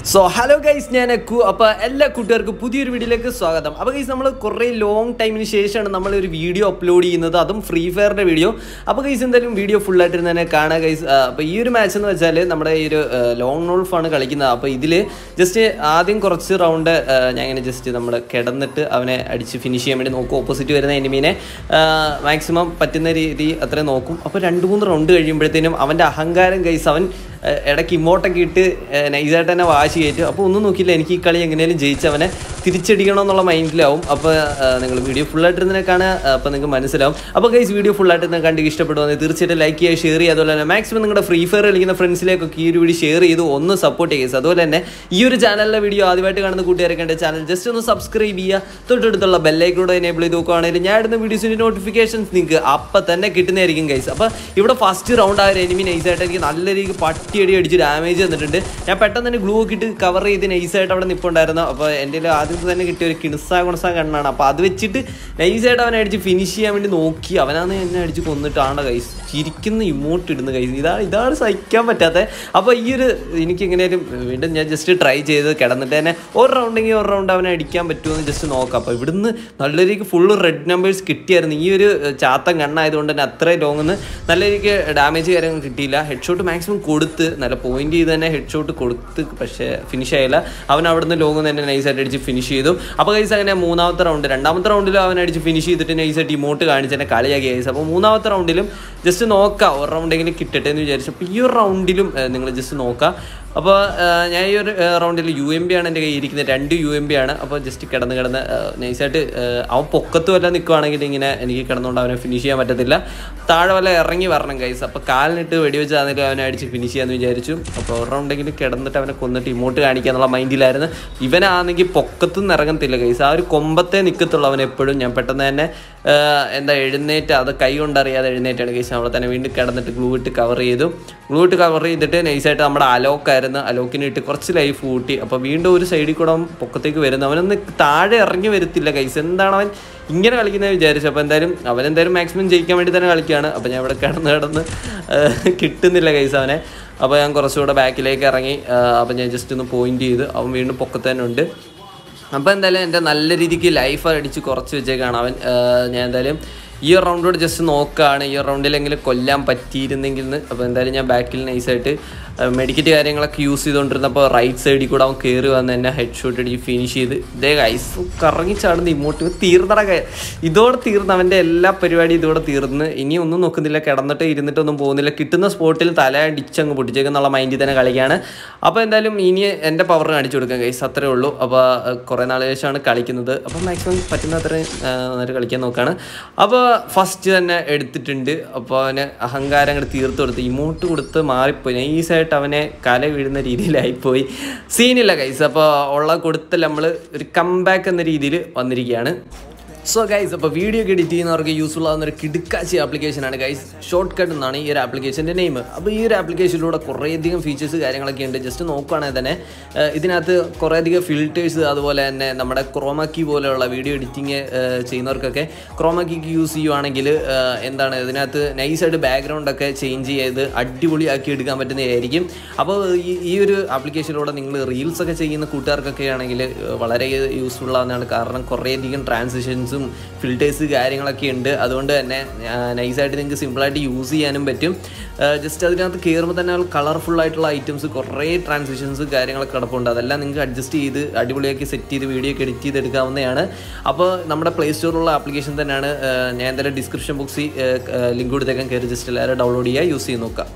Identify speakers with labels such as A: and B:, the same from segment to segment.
A: so hello guys ഞാൻ അക്കു അപ്പോൾ എല്ലാ കൂട്ടുകാർക്കും പുതിയൊരു വീഡിയോയിലേക്ക് സ്വാഗതം അപ്പോൾ ഗൈസ് നമ്മൾ കുറേ ലോങ് ടൈമിന് ശേഷമാണ് നമ്മൾ ഒരു വീഡിയോ അപ്ലോഡ് ചെയ്യുന്നത് അതും ഫ്രീ ഫയറിൻ്റെ വീഡിയോ അപ്പോൾ ഗൈസ് എന്തായാലും വീഡിയോ ഫുള്ളായിട്ട് തന്നെ കാണാം ഗൈസ് അപ്പോൾ ഈ ഒരു മാച്ച് എന്ന് വെച്ചാൽ നമ്മുടെ ഈ ഒരു ലോങ് നോൾഫാണ് കളിക്കുന്നത് അപ്പോൾ ഇതിൽ ജസ്റ്റ് ആദ്യം കുറച്ച് റൗണ്ട് ഞാൻ ഇങ്ങനെ ജസ്റ്റ് നമ്മൾ കിടന്നിട്ട് അവനെ അടിച്ച് ഫിനിഷ് ചെയ്യാൻ വേണ്ടി നോക്കും ഓപ്പോസിറ്റ് വരുന്ന എനിമീനെ മാക്സിമം പറ്റുന്ന രീതി അത്രയും നോക്കും അപ്പോൾ രണ്ട് മൂന്ന് റൗണ്ട് കഴിയുമ്പോഴത്തേനും അവൻ്റെ അഹങ്കാരം ഗൈസ് അവൻ ഏഹ് ഇടയ്ക്ക് ഇമോട്ടൊക്കെ ഇട്ട് ഏഹ് നൈസായിട്ട് തന്നെ വാശി കയറ്റും അപ്പോൾ ഒന്നും നോക്കിയില്ല എനിക്ക് ഈ കളി എങ്ങനെയും ജയിച്ച് അവനെ തിരിച്ചടിക്കണം എന്നുള്ള മൈൻഡിലാവും അപ്പോൾ നിങ്ങൾ വീഡിയോ ഫുള്ളായിട്ട് ഇരുന്നതിനെ കാണുക അപ്പോൾ നിങ്ങൾക്ക് മനസ്സിലാവും അപ്പോൾ ഗൈസ് വീഡിയോ ഫുള്ളായിട്ട് തന്നെ കണ്ട് ഇഷ്ടപ്പെടുവാണെങ്കിൽ തീർച്ചയായിട്ടും ലൈക്ക് ചെയ്യുക ഷെയർ ചെയ്യുക അതുപോലെ തന്നെ മാക്സിമം നിങ്ങളുടെ ഫ്രീ ഫയർ കളിക്കുന്ന ഫ്രണ്ട്സിലേക്കൊക്കെ ഈ ഒരു വീഡിയോ ഷെയർ ചെയ്ത് ഒന്ന് സപ്പോർട്ട് ചെയ്യുക അതുപോലെ തന്നെ ഈ ഒരു ചാനലിലെ വീഡിയോ ആദ്യമായിട്ട് കാണുന്ന കൂട്ടുകാരൊക്കെ ഉണ്ട് ചാനൽ ജസ്റ്റ് ഒന്ന് സബ്സ്ക്രൈബ് ചെയ്യുക തൊട്ടടുത്തുള്ള ബെല്ലൈക്കൂടെ എനേബിൾ ചെയ്ത് നോക്കുകയാണെങ്കിൽ ഞാൻ ഇടുന്ന വീഡിയോസിൻ്റെ നോട്ടിഫിക്കേഷൻസ് നിങ്ങൾക്ക് അപ്പം തന്നെ കിട്ടുന്നതായിരിക്കും ഗൈസ് അപ്പോൾ ഇവിടെ ഫസ്റ്റ് റൗണ്ട് ആ ഒരു എനിമി നൈസായിട്ട് എനിക്ക് നല്ല രീതിക്ക് പട്ടിയടി അടിച്ച് ഡാമേജ് തന്നിട്ടുണ്ട് ഞാൻ പെട്ടെന്ന് തന്നെ ഗ്ലൂ ഒക്കെ ഇട്ട് കവർ ചെയ്ത് നൈസായിട്ട് അവിടെ നിൽപ്പുണ്ടായിരുന്നു അപ്പോൾ എൻ്റെ കയ്യിൽ ആദ്യത്തെ തന്നെ കിട്ടിയ ഒരു കിണുസ കുണസ കണ്ണാണ് അപ്പോൾ അത് വെച്ചിട്ട് നൈസായിട്ട് അവനെ അടിച്ച് ഫിനിഷ് ചെയ്യാൻ വേണ്ടി നോക്കി അവനാണ് എന്നെ അടിച്ച് കൊന്നിട്ടാണ് കൈസ് ചിരിക്കുന്ന ഇമോട്ട് ഇടുന്ന കൈസ് ഇതാണ് ഇതാണ് സഹിക്കാൻ പറ്റാത്തത് അപ്പോൾ ഈ ഒരു എനിക്ക് എങ്ങനെയാലും വീണ്ടും ഞാൻ ജസ്റ്റ് ട്രൈ ചെയ്ത് കിടന്നിട്ട് തന്നെ ഒരു റൗണ്ടെങ്കിൽ ഒരു റൗണ്ട് അവനെ അടിക്കാൻ പറ്റുമെന്ന് ജസ്റ്റ് നോക്കാം അപ്പോൾ ഇവിടുന്ന് നല്ല രീതിക്ക് ഫുള്ള് റെഡ് നമ്പേഴ്സ് കിട്ടിയായിരുന്നു ഈ ഒരു ചാത്തൻ കണ്ണായതുകൊണ്ട് തന്നെ അത്രയും ലോങ്ങിൽ നിന്ന് നല്ല രീതിക്ക് ഡാമേജ് കാര്യങ്ങൾ കിട്ടിയില്ല ഹെഡ് ഷോട്ട് മാക്സിമം കൊടുത്ത് നല്ല പോയിന്റ് ചെയ്ത് തന്നെ ഹെഡ് ഷോട്ട് കൊടുത്ത് പക്ഷേ ഫിനിഷ് ആയില്ല അവൻ അവിടുന്ന് ലോങ് തന്നെ നൈസായിട്ട് അടിച്ച് ഫിനിഷ് ചെയ്തു അപ്പോൾ കൈസ് അങ്ങനെ മൂന്നാമത്തെ റൗണ്ട് രണ്ടാമത്തെ റൗണ്ടിലും അവൻ അടിച്ച് ഫിനിഷ് ചെയ്തിട്ട് നൈസായിട്ട് ഇമോട്ട് കാണിച്ച് തന്നെ കളിയാക്കി കൈസ് അപ്പോൾ മൂന്നാമത്തെ റൗണ്ടിലും ജസ്റ്റ് നോക്കാം ഒരു റൗണ്ടെങ്കിലും കിട്ടട്ടെ എന്ന് വിചാരിച്ചു അപ്പോൾ ഈ ഒരു റൗണ്ടിലും നിങ്ങൾ ജസ്റ്റ് നോക്കാം അപ്പോൾ ഞാൻ ഈ ഒരു റൗണ്ടിൽ യു എം ബി ആണ് എൻ്റെ കയ്യിൽ ഇരിക്കുന്നത് രണ്ട് യു എം ബി ആണ് അപ്പോൾ ജസ്റ്റ് കിടന്ന് കിടന്ന് നൈസായിട്ട് അവൻ പൊക്കത്ത് വല്ല നിൽക്കുവാണെങ്കിൽ ഇങ്ങനെ എനിക്ക് കിടന്നുകൊണ്ട് അവനെ ഫിനിഷ് ചെയ്യാൻ പറ്റത്തില്ല താഴെ വല്ല ഇറങ്ങി വരണം കൈസ് അപ്പോൾ കാലിനിട്ട് വെടിവെച്ച് ആണെങ്കിലും അവനെ അടിച്ച് ഫിനിഷ് ചെയ്യാമെന്ന് വിചാരിച്ചു അപ്പോൾ ഒരു റൗണ്ടെങ്കിലും കിടന്നിട്ട് അവനെ കൊന്നിട്ട് ഇമോട്ട് കാണിക്കുക എന്നുള്ള മൈൻഡിലായിരുന്നു ഇവനാണെങ്കിൽ പൊക്കത്തു നിന്ന് ഇറങ്ങത്തില്ല കൈസ് ആ ഒരു കൊമ്പത്തെ നിൽക്കത്തുള്ളൂ അവൻ എപ്പോഴും ഞാൻ പെട്ടെന്ന് തന്നെ എന്താ എഴുന്നേറ്റ് അത് കൈ കൊണ്ടറിയാതെ എഴുന്നേറ്റാണ് കേസ് അവിടെ തന്നെ വീണ്ടും കിടന്നിട്ട് ഗ്ലൂ ഇട്ട് കവർ ചെയ്തു ഗ്ലൂ ഇട്ട് കവർ ചെയ്തിട്ട് നൈസായിട്ട് നമ്മുടെ അലോക്കായിരുന്നു അലോക്കിന് ഇട്ട് കുറച്ച് ലൈഫ് കൂട്ടി അപ്പോൾ വീണ്ടും ഒരു സൈഡിൽ കൂടെ അവൻ പൊക്കത്തേക്ക് വരുന്നു അവനൊന്ന് താഴെ ഇറങ്ങി വരത്തില്ല കൈസ് എന്താണ് അവൻ ഇങ്ങനെ കളിക്കുന്നത് വിചാരിച്ചു അപ്പോൾ എന്തായാലും അവൻ എന്തായാലും മാക്സിമം ജയിക്കാൻ വേണ്ടി തന്നെ കളിക്കുകയാണ് അപ്പോൾ ഞാൻ ഇവിടെ കിടന്ന് കിടന്ന് കിട്ടുന്നില്ല കൈസ് അവനെ അപ്പോൾ ഞാൻ കുറച്ചുകൂടെ ബാക്കിലേക്ക് ഇറങ്ങി അപ്പോൾ ഞാൻ ജസ്റ്റ് ഒന്ന് പോയിന്റ് ചെയ്ത് അവൻ വീണ്ടും പൊക്കത്ത് തന്നെ ഉണ്ട് അപ്പോൾ എന്തായാലും എൻ്റെ നല്ല രീതിക്ക് ലൈഫ് അടിച്ച് കുറച്ച് വെച്ചേക്കാണ് അവൻ ഞാൻ എന്തായാലും ഈ ഒരു റൗണ്ടോട് ജസ്റ്റ് നോക്കുകയാണ് ഈ റൗണ്ടിലെങ്കിലും കൊല്ലാൻ പറ്റിയിരുന്നെങ്കിൽ അപ്പോൾ എന്തായാലും ഞാൻ ബാക്കിൽ നൈസായിട്ട് മെഡിക്കറ്റ് കാര്യങ്ങളൊക്കെ യൂസ് ചെയ്തുകൊണ്ടിരുന്നപ്പോൾ റൈറ്റ് സൈഡിൽ കൂടെ അവൻ കയറി വന്ന് എന്നെ ഹെഡ് ഷോട്ട് അടിച്ച് ഫിനിഷ് ചെയ്ത് ഇതേ ഐസ് കറങ്ങി ചാടുന്ന ഇമോട്ട് തീർന്നട ഇതോടെ തീർന്ന് അവൻ്റെ എല്ലാ പരിപാടിയും ഇതോടെ തീർന്ന് ഇനി ഒന്നും നോക്കുന്നില്ല കിടന്നിട്ട് ഇരുന്നിട്ടൊന്നും പോകുന്നില്ല കിട്ടുന്ന സ്പോട്ടിൽ തല അടിച്ചങ്ങ് പൊട്ടിച്ചേക്കെന്നുള്ള മൈൻഡിൽ തന്നെ കളിക്കുകയാണ് അപ്പോൾ എന്തായാലും ഇനി എൻ്റെ പവർ കാണിച്ചു കൊടുക്കാം കൈസ് അത്രേ ഉള്ളൂ അപ്പോൾ കുറേ നാൾ ശേഷമാണ് കളിക്കുന്നത് അപ്പോൾ മാക്സിമം പറ്റുന്ന അത്രയും നന്നായിട്ട് കളിക്കാൻ നോക്കുകയാണ് അപ്പോൾ ഫസ്റ്റ് തന്നെ എടുത്തിട്ടുണ്ട് അപ്പോൾ അവന് അഹങ്കാരം അങ്ങോട്ട് തീർത്ത് കൊടുത്ത് ഇമോട്ട് കൊടുത്ത് മാറിപ്പോയി നൈസായിട്ട് അവനെ കല വീഴുന്ന രീതിയിലായിപ്പോയി സീനില്ല കൈസ് അപ്പോൾ ഉള്ള കൊടുത്തല്ല നമ്മൾ ഒരു കംബാക്ക് എന്ന രീതിയിൽ വന്നിരിക്കുകയാണ് സോ ഗൈസ് അപ്പോൾ വീഡിയോ ഒക്കെ എഡിറ്റ് ചെയ്യുന്നവർക്ക് യൂസ്ഫുൾ ആവുന്ന ഒരു കിടുക്കാച്ചി ആപ്ലിക്കേഷനാണ് ഗൈസ് ഷോർട്ട് കട്ട് എന്നാണ് ഈ ഒരു ആപ്ലിക്കേഷൻ്റെ നെയിം അപ്പോൾ ഈ ഒരു ആപ്ലിക്കേഷനിലൂടെ കുറേയധികം ഫീച്ചേഴ്സ് കാര്യങ്ങളൊക്കെ ഉണ്ട് ജസ്റ്റ് നോക്കുകയാണെങ്കിൽ തന്നെ ഇതിനകത്ത് കുറേയധികം ഫിൽറ്റേഴ്സ് അതുപോലെ തന്നെ നമ്മുടെ ക്രോമാക്കി പോലെയുള്ള വീഡിയോ എഡിറ്റിങ് ചെയ്യുന്നവർക്കൊക്കെ ക്രോമാക്കിക്ക് യൂസ് ചെയ്യുവാണെങ്കിൽ എന്താണ് ഇതിനകത്ത് നൈസായിട്ട് ബാക്ക്ഗ്രൗണ്ടൊക്കെ ചേഞ്ച് ചെയ്ത് അടിപൊളിയാക്കി എടുക്കാൻ പറ്റുന്നതായിരിക്കും അപ്പോൾ ഈ ഈ ഒരു ആപ്ലിക്കേഷനിലൂടെ നിങ്ങൾ റീൽസ് ഒക്കെ ചെയ്യുന്ന കൂട്ടുകാർക്കൊക്കെ ആണെങ്കിൽ വളരെ യൂസ്ഫുൾ ആവുന്നതാണ് കാരണം കുറേയധികം ട്രാൻസിഷൻസും ഫിൽറ്റേഴ്സ് കാര്യങ്ങളൊക്കെ ഉണ്ട് അതുകൊണ്ട് തന്നെ നൈസായിട്ട് നിങ്ങൾക്ക് സിമ്പിളായിട്ട് യൂസ് ചെയ്യാനും പറ്റും ജസ്റ്റ് അതിനകത്ത് കയറുമ്പോൾ തന്നെ കളർഫുൾ ആയിട്ടുള്ള ഐറ്റംസ് കുറേ ട്രാൻസിഷൻസ് കാര്യങ്ങളൊക്കെ കിടപ്പുണ്ട് അതെല്ലാം നിങ്ങൾക്ക് അഡ്ജസ്റ്റ് ചെയ്ത് അടിപൊളിയാക്കി സെറ്റ് ചെയ്ത് വീഡിയോ ഒക്കെ എഡിറ്റ് ചെയ്തെടുക്കാവുന്നതാണ് അപ്പോൾ നമ്മുടെ പ്ലേ സ്റ്റോറിലുള്ള ആപ്ലിക്കേഷൻ തന്നെയാണ് ഞാൻ എന്തായാലും ഡിസ്ക്രിപ്ഷൻ ബോക്സിൽ ലിങ്ക് കൊടുത്തേക്കാൻ കയറി ജസ്റ്റ് എല്ലാവരും ഡൗൺലോഡ് ചെയ്യുക യൂസ് ചെയ്ത് നോക്കാം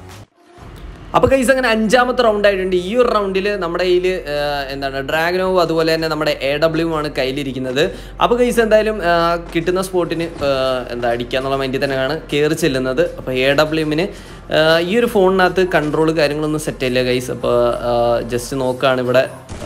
A: അപ്പോൾ കൈസ് അങ്ങനെ അഞ്ചാമത്തെ റൗണ്ട് ആയിട്ടുണ്ട് ഈ ഒരു റൗണ്ടിൽ നമ്മുടെ കയ്യിൽ എന്താണ് ഡ്രാഗനോവ് അതുപോലെ തന്നെ നമ്മുടെ എ ഡബ്ല്യു ആണ് കയ്യിലിരിക്കുന്നത് അപ്പോൾ കൈസ് എന്തായാലും കിട്ടുന്ന സ്പോട്ടിന് എന്താ അടിക്കാന്നുള്ള മൈൻഡിൽ തന്നെയാണ് കയറി ചെല്ലുന്നത് അപ്പോൾ എ ഡബ്ല്യുമിന് ഈ ഒരു ഫോണിനകത്ത് കൺട്രോൾ കാര്യങ്ങളൊന്നും സെറ്റ് ചെയ്യില്ല കൈസ് അപ്പോൾ ജസ്റ്റ് നോക്കുകയാണ് ഇവിടെ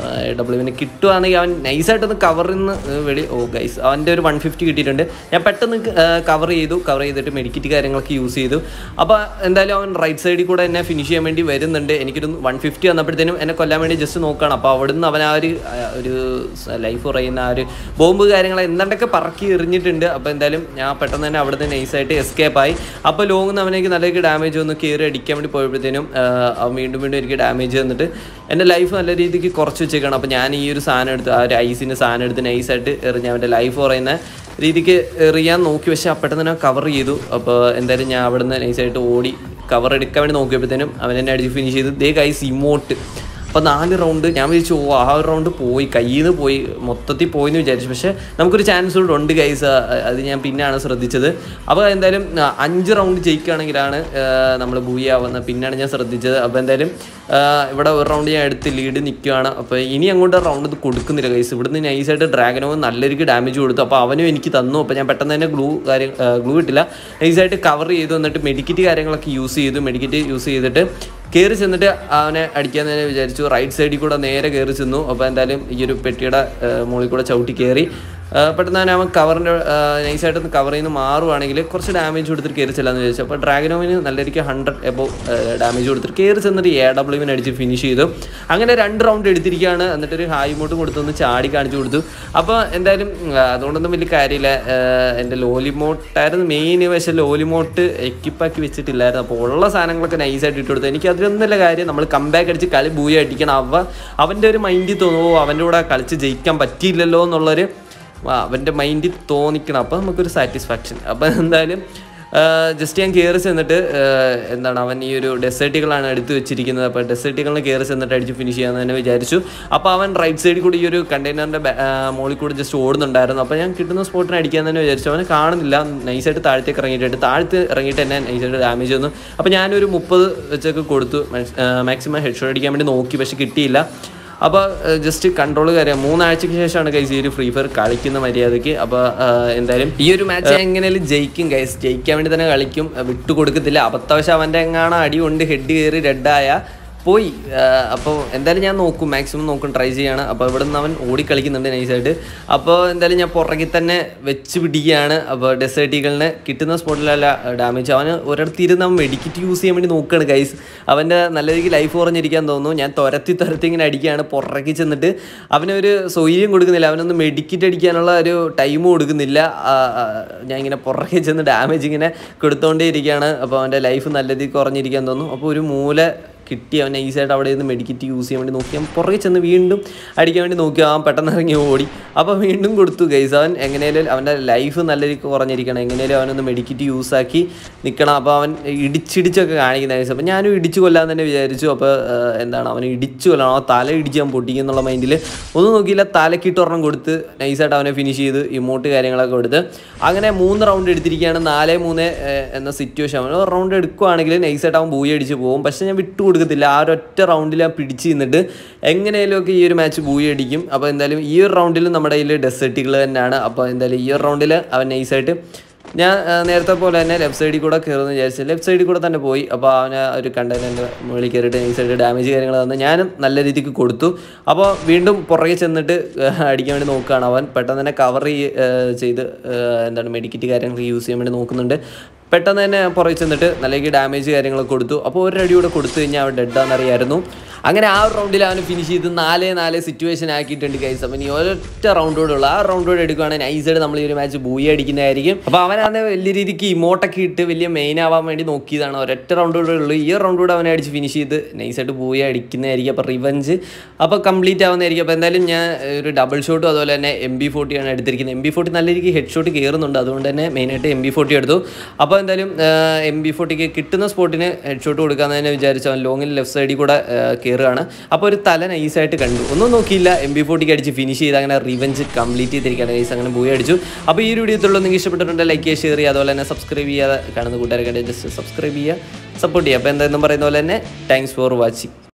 A: ഡബ്ല്യുവിന് കിട്ടുവാണെങ്കിൽ അവൻ നൈസായിട്ടൊന്ന് കവറിൽ നിന്ന് വെളി ഓ ഗൈസ് അവൻ്റെ ഒരു വൺ ഫിഫ്റ്റി കിട്ടിയിട്ടുണ്ട് ഞാൻ പെട്ടെന്ന് കവർ ചെയ്തു കവർ ചെയ്തിട്ട് മെഡിക്കറ്റ് കാര്യങ്ങളൊക്കെ യൂസ് ചെയ്തു അപ്പോൾ എന്തായാലും അവൻ റൈറ്റ് സൈഡിൽ കൂടെ എന്നെ ഫിനിഷ് ചെയ്യാൻ വേണ്ടി വരുന്നുണ്ട് എനിക്കൊരു വൺ ഫിഫ്റ്റി വന്നപ്പോഴത്തേനും എന്നെ കൊല്ലാൻ വേണ്ടി ജസ്റ്റ് നോക്കുകയാണ് അപ്പോൾ അവിടുന്ന് അവൻ ആ ഒരു ആ, ഒരു ലൈഫ് കുറയുന്ന ആ ഒരു ബോംബ് കാര്യങ്ങൾ എന്താണ്ടൊക്കെ പറക്കി എറിഞ്ഞിട്ടുണ്ട് അപ്പോൾ എന്തായാലും ഞാൻ പെട്ടെന്ന് തന്നെ അവിടെ നിന്ന് നൈസായിട്ട് എസ്കേപ്പ് ആയി അപ്പോൾ ലോങ് നിന്ന് അവനേക്ക് നല്ലൊരു ഡാമേജ് ഒന്ന് കയറി അടിക്കാൻ വേണ്ടി പോയപ്പോഴത്തേനും ആ, അവൻ വീണ്ടും വീണ്ടും എനിക്ക് ഡാമേജ് തന്നിട്ട് എൻ്റെ ലൈഫ് നല്ല രീതിക്ക് കുറച്ച് വെച്ചേക്കാണ് അപ്പോൾ ഞാൻ ഈ ഒരു സാധനം എടുത്ത് ആ ഒരു ഐസിൻ്റെ സാധനം എടുത്ത് നൈസായിട്ട് എറിഞ്ഞ് അവൻ്റെ ലൈഫ് കുറയുന്ന രീതിക്ക് എറിയാൻ നോക്കി പക്ഷേ ആ പെട്ടെന്ന് തന്നെ കവർ ചെയ്തു അപ്പോൾ എന്തായാലും ഞാൻ അവിടെ നിന്ന് നൈസായിട്ട് ഓടി കവർ എടുക്കാൻ വേണ്ടി നോക്കിയപ്പോഴത്തേനും അവൻ എന്നെ അടിച്ച് ഫിനിഷ് ചെയ്ത് ദേ കൈസ് ഇമോട്ട് അപ്പോൾ നാല് റൗണ്ട് ഞാൻ വിചാരിച്ചു ഓ ആ ഒരു റൗണ്ട് പോയി കയ്യിൽ നിന്ന് പോയി മൊത്തത്തിൽ പോയി എന്ന് വിചാരിച്ചു പക്ഷേ നമുക്കൊരു ചാൻസ് കൂടെ ഉണ്ട് ഗൈസ് അത് ഞാൻ പിന്നെയാണ് ശ്രദ്ധിച്ചത് അപ്പോൾ എന്തായാലും ആ, അഞ്ച് റൗണ്ട് ജയിക്കുകയാണെങ്കിലാണ് നമ്മൾ ബൂയി ആവുന്നത് പിന്നെയാണ് ഞാൻ ശ്രദ്ധിച്ചത് അപ്പോൾ എന്തായാലും ആ, ഇവിടെ ഒരു റൗണ്ട് ഞാൻ എടുത്ത് ലീഡ് നിൽക്കുകയാണ് അപ്പോൾ ഇനി അങ്ങോട്ട് റൗണ്ട് ഇത് കൊടുക്കുന്നില്ല ഗൈസ് ഇവിടുന്ന് നൈസായിട്ട് ഡ്രാഗനോ നല്ലൊരു ഡാമേജ് കൊടുത്തു അപ്പോൾ അവനും എനിക്ക് തന്നു അപ്പോൾ ഞാൻ പെട്ടെന്ന് തന്നെ ഗ്ലൂ കാര്യം ഗ്ലൂ ഇട്ടില്ല നൈസായിട്ട് കവർ ചെയ്തു എന്നിട്ട് മെഡിക്കറ്റ് കാര്യങ്ങളൊക്കെ യൂസ് ചെയ്തു മെഡിക്കറ്റ് യൂസ് ചെയ്തിട്ട് കയറി ചെന്നിട്ട് അവനെ അടിക്കാൻ തന്നെ വിചാരിച്ചു റൈറ്റ് സൈഡിൽ കൂടെ നേരെ കയറി ചെന്നു അപ്പോൾ എന്തായാലും ഈ ഒരു പെട്ടിയുടെ ആ, മുകളിൽ കൂടെ ചവിട്ടി കയറി ആ, പെട്ടെന്ന് തന്നെ അവൻ കവറിൻ്റെ നൈസായിട്ടൊന്ന് കവർ ചെയ്യുന്ന മാറുവാണെങ്കിൽ കുറച്ച് ഡാമേജ് കൊടുത്തിട്ട് കയറി ചെല്ലാന്ന് വിചാരിച്ചു അപ്പോൾ ഡ്രാഗനോവിന് നല്ല രീതിക്ക് ഹൺഡ്രഡ് എബോ ഡാമേജ് കൊടുത്തിട്ട് കയറി ചെന്നിട്ട് എ ഡബ്ല്യുവിന് അടിച്ച് ഫിനിഷ് ചെയ്തു അങ്ങനെ രണ്ട് റൗണ്ട് എടുത്തിരിക്കുകയാണ് എന്നിട്ട് ഒരു ഹായ് മോട്ട് കൊടുത്തൊന്ന് ചാടി കാണിച്ചു കൊടുത്തു അപ്പോൾ എന്തായാലും ആ, അതുകൊണ്ടൊന്നും വലിയ കാര്യമില്ല ആ, എൻ്റെ ലോലിമോട്ടായിരുന്നു മെയിൻ പക്ഷേ ലോലിമോട്ട് എക്യുപ്പാക്കി വെച്ചിട്ടില്ലായിരുന്നു അപ്പോൾ ഉള്ള സാധനങ്ങളൊക്കെ നൈസായിട്ട് ഇട്ട് കൊടുത്തു എനിക്ക് അതിലൊന്നുമില്ല കാര്യം നമ്മൾ കമ്പാക്ക് അടിച്ച് കളി ബൂയി അടിക്കണം അവ അവൻ്റെ ഒരു മൈൻഡിൽ തോന്നുമോ അവൻ്റെ കൂടെ കളിച്ച് ജയിക്കാൻ പറ്റിയില്ലല്ലോ എന്നുള്ളൊരു ആ, അവൻ്റെ മൈൻഡിൽ തോന്നിക്കണം അപ്പോൾ നമുക്കൊരു സാറ്റിസ്ഫാക്ഷൻ അപ്പോൾ എന്തായാലും ജസ്റ്റ് ഞാൻ കയറി ചെന്നിട്ട് ആ, എന്താണ് അവൻ ഈ ഒരു ഡെസേർട്ടുകളാണ് എടുത്ത് വെച്ചിരിക്കുന്നത് അപ്പോൾ ഡെസേർട്ടുകളിൽ കയറി ചെന്നിട്ട് അടിച്ച് ഫിനിഷ് ചെയ്യാമെന്ന് തന്നെ വിചാരിച്ചു അപ്പോൾ അവൻ റൈറ്റ് സൈഡിൽ കൂടി ഈ ഒരു കണ്ടെയ്നറിൻ്റെ മുകളിൽ കൂടി ജസ്റ്റ് ഓടുന്നുണ്ടായിരുന്നു അപ്പോൾ ഞാൻ കിട്ടുന്ന സ്പോട്ടിന് അടിക്കാൻ തന്നെ വിചാരിച്ചു അവനെ കാണുന്നില്ല നൈസായിട്ട് താഴത്തേക്ക് ഇറങ്ങിയിട്ടുണ്ട് താഴത്ത് ഇറങ്ങിയിട്ട് എന്നെ നൈസായിട്ട് ഡാമേജ് വന്നു അപ്പോൾ ഞാനൊരു മുപ്പത് വെച്ചൊക്കെ കൊടുത്തു മാക്സിമം ഹെഡ് ഷോട്ട് അടിക്കാൻ വേണ്ടി നോക്കി പക്ഷെ കിട്ടിയില്ല അപ്പോൾ ജസ്റ്റ് കൺട്രോൾ കാര്യം മൂന്നാഴ്ചയ്ക്ക് ശേഷമാണ് ഗൈസ് ഈ ഒരു ഫ്രീ ഫയർ കളിക്കുന്ന മര്യാദയ്ക്ക് അപ്പോൾ എന്തായാലും ഈ ഒരു മാച്ച് എങ്ങനെയാലും ജയിക്കും ഗൈസ് ജയിക്കാൻ വേണ്ടി തന്നെ കളിക്കും വിട്ടു കൊടുക്കത്തില്ല അബദ്ധവശം അവൻ്റെ എങ്ങാണ് അടി കൊണ്ട് ഹെഡ് കയറി റെഡായ പോയി അപ്പോൾ എന്തായാലും ഞാൻ നോക്കും മാക്സിമം നോക്കും ട്രൈ ചെയ്യാണ് അപ്പോൾ ഇവിടെ നിന്ന് അവൻ ഓടിക്കളിക്കുന്നുണ്ട് നൈസായിട്ട് അപ്പോൾ എന്തായാലും ഞാൻ പുറകിൽ തന്നെ വെച്ച് പിടിക്കുകയാണ് അപ്പോൾ ഡെസേർട്ടികളിനെ കിട്ടുന്ന സ്പോട്ടിലല്ല ഡാമേജ് അവന് ഒരിടത്ത് ഇരുന്ന് അവൻ മെഡിക്കറ്റ് യൂസ് ചെയ്യാൻ വേണ്ടി നോക്കുകയാണ് ഗൈസ് അവൻ്റെ നല്ല രീതിക്ക് ലൈഫ് കുറഞ്ഞിരിക്കാൻ തോന്നുന്നു ഞാൻ തുരത്തി തുരത്തി ഇങ്ങനെ അടിക്കുകയാണ് പുറകിൽ ചെന്നിട്ട് അവനൊരു സൗകര്യം കൊടുക്കുന്നില്ല അവനൊന്ന് മെഡിക്കറ്റ് അടിക്കാനുള്ള ഒരു ടൈം കൊടുക്കുന്നില്ല ആ, ആ, ഞാൻ ഇങ്ങനെ പുറകെ ചെന്ന് ഡാമേജ് ഇങ്ങനെ കൊടുത്തോണ്ടേ ഇരിക്കുകയാണ് അപ്പോൾ അവൻ്റെ ലൈഫ് നല്ല രീതിക്ക് കുറഞ്ഞിരിക്കാൻ തോന്നുന്നു അപ്പോൾ ഒരു മൂല കിട്ടി അവൻ ഈസിയായിട്ട് അവിടെ നിന്ന് മെഡിക്കറ്റ് യൂസ് ചെയ്യാൻ വേണ്ടി നോക്കി അവൻ പുറകെ ചെന്ന് വീണ്ടും അടിക്കാൻ വേണ്ടി നോക്കി അവൻ പെട്ടെന്ന് ഇറങ്ങി ഓടി അപ്പോൾ വീണ്ടും കൊടുത്തു ഗൈസ് അവൻ എങ്ങനെയാലും അവൻ്റെ ലൈഫ് നല്ല രീതിക്ക് കുറഞ്ഞിരിക്കണം എങ്ങനെയാലും അവനൊന്ന് മെഡിക്കറ്റ് യൂസ് ആക്കി നിൽക്കണം അപ്പോൾ അവൻ ഇടിച്ചിടിച്ചൊക്കെ കാണിക്കുന്ന ഗൈസ് അപ്പോൾ ഞാനും ഇടിച്ചു കൊല്ലാൻ തന്നെ വിചാരിച്ചു അപ്പോൾ എന്താണ് അവൻ ഇടിച്ചു കൊല്ലണം ആ തല ഇടിച്ച് ഞാൻ പൊട്ടിക്കും എന്നുള്ള മൈൻഡിൽ ഒന്നും നോക്കിയില്ല തലക്കിട്ട് ഒരെണ്ണം കൊടുത്ത് നൈസായിട്ട് അവനെ ഫിനിഷ് ചെയ്ത് ഇമോട്ട് കാര്യങ്ങളൊക്കെ കൊടുത്ത് അങ്ങനെ മൂന്ന് റൗണ്ട് എടുത്തിരിക്കുകയാണ് നാല് മൂന്ന് ഏഹ്, എന്ന സിറ്റുവേഷൻ അവൻ ഒരു റൗണ്ട് എടുക്കുവാണെങ്കിൽ നൈസായിട്ട് അവൻ ബൂയി അടിച്ച് പോകും പക്ഷേ ഞാൻ വിട്ടു കൊടുക്കത്തില്ല ആ ഒരൊറ്റ റൗണ്ടിൽ ഞാൻ പിടിച്ച് നിന്നിട്ട് എങ്ങനെയാലും ഒക്കെ ഈ ഒരു മാച്ച് ബൂയി അടിക്കും അപ്പോൾ എന്തായാലും ഈ ഒരു റൗണ്ടിൽ നമ്മുടെ കയ്യിൽ ഡെസേർട്ടുകൾ തന്നെയാണ് അപ്പോൾ എന്തായാലും ഈ ഒരു റൗണ്ടിൽ അവൻ നൈസായിട്ട് ഞാൻ ആ, നേരത്തെ പോലെ തന്നെ ലെഫ്റ്റ് സൈഡിൽ കൂടെ കയറുമെന്ന് വിചാരിച്ചു ലെഫ്റ്റ് സൈഡിൽ കൂടെ തന്നെ പോയി അപ്പോൾ അവന് ഒരു കണ്ടെയ്നറിൻ്റെ മുകളിൽ കയറിയിട്ട് നൈസായിട്ട് ഡാമേജ് കാര്യങ്ങൾ തന്നു ഞാനും നല്ല രീതിക്ക് കൊടുത്തു അപ്പോൾ വീണ്ടും പുറകെ ചെന്നിട്ട് അടിക്കാൻ വേണ്ടി നോക്കുകയാണ് അവൻ പെട്ടെന്ന് തന്നെ കവർ ചെയ്ത് ആ, എന്താണ് മെഡിക്കറ്റ് കാര്യങ്ങൾ യൂസ് ചെയ്യാൻ വേണ്ടി നോക്കുന്നുണ്ട് പെട്ടെന്ന് തന്നെ പുറകെ ചെന്നിട്ട് നല്ല ഡാമേജ് കാര്യങ്ങളൊക്കെ കൊടുത്തു അപ്പോൾ ഒരു അടി കൂടെ കൊടുത്തു കഴിഞ്ഞാൽ അവൻ ഡെഡാണെന്നറിയായിരുന്നു അങ്ങനെ ആ ഒരു റൗണ്ടിൽ അവന് ഫിനിഷ് ചെയ്ത് നാല് നാല് സിറ്റുവേഷൻ ആക്കിയിട്ടുണ്ട് ഗൈസ് അപ്പം ഇനി ഒരൊറ്റ റൗണ്ട് കൂടെ ഉള്ളു ആ റൗണ്ട് കൂടെ എടുക്കുകയാണെങ്കിൽ നൈസായിട്ട് നമ്മൾ ഈ ഒരു മാച്ച് ബൂയി അടിക്കുന്നതായിരിക്കും അപ്പോൾ അവനാണ് വലിയ രീതിക്ക് ഇമോട്ടൊക്കെ ഇട്ട് വലിയ മെയിൻ ആവാൻ വേണ്ടി നോക്കിയതാണ് ഒരൊറ്റ റൗണ്ട് കൂടെ ഉള്ളൂ ഈ റൗണ്ട് കൂടെ അവനെ അടിച്ച് ഫിനിഷ് ചെയ്ത് നൈസായിട്ട് ബൂയി അടിക്കുന്നതായിരിക്കും അപ്പോൾ റിവഞ്ച് അപ്പോൾ കംപ്ലീറ്റ് ആവുന്നതായിരിക്കും അപ്പോൾ എന്തായാലും ഞാൻ ഒരു ഡബിൾ ഷോട്ടും അതുപോലെ തന്നെ എം ബി ഫോർട്ടിയാണ് എടുത്തിരിക്കുന്നത് എം ബി ഫോർട്ടി നല്ല രീതിക്ക് ഹെഡ് ഷോട്ട് കയറുന്നുണ്ട് അതുകൊണ്ട് തന്നെ മെയിനായിട്ട് എം ബി ഫോർട്ടി എടുത്തു അപ്പോൾ എന്തായാലും എം ബി ഫോർട്ടിക്ക് കിട്ടുന്ന സ്പോട്ടിന് ഹെഡ് ഷോട്ട് കൊടുക്കാമെന്ന് തന്നെ വിചാരിച്ചു അവൻ ലോങ്ങിൽ ലെഫ്റ്റ് സൈഡിൽ കൂടെ കയറുകയാണ് അപ്പോൾ ഒരു തല നൈസായിട്ട് കണ്ടു ഒന്നും നോക്കിയില്ല എം ബി ഫോർട്ടിക്ക് അടിച്ച് ഫിനിഷ് ചെയ്ത് അങ്ങനെ റിവഞ്ച് കംപ്ലീറ്റ് ചെയ്തിരിക്കുകയാണ് നൈസ് അങ്ങനെ പോയി അടിച്ചു അപ്പോൾ ഈ ഒരു വീഡിയോത്തുള്ള നിങ്ങൾക്ക് ഇഷ്ടപ്പെട്ടിട്ടുണ്ട് ലൈക്ക് ചെയ്യുക ഷെയർ ചെയ്യുക അതുപോലെ തന്നെ സബ്സ്ക്രൈബ് ചെയ്യാതെ കാണുന്ന കൂട്ടുകാരൊക്കെ ജസ്റ്റ് സബ്സ്ക്രൈബ് ചെയ്യുക സപ്പോർട്ട് ചെയ്യുക അപ്പോൾ എന്തായാലും പറയുന്ന പോലെ തന്നെ താങ്ക്സ് ഫോർ വാച്ചിങ്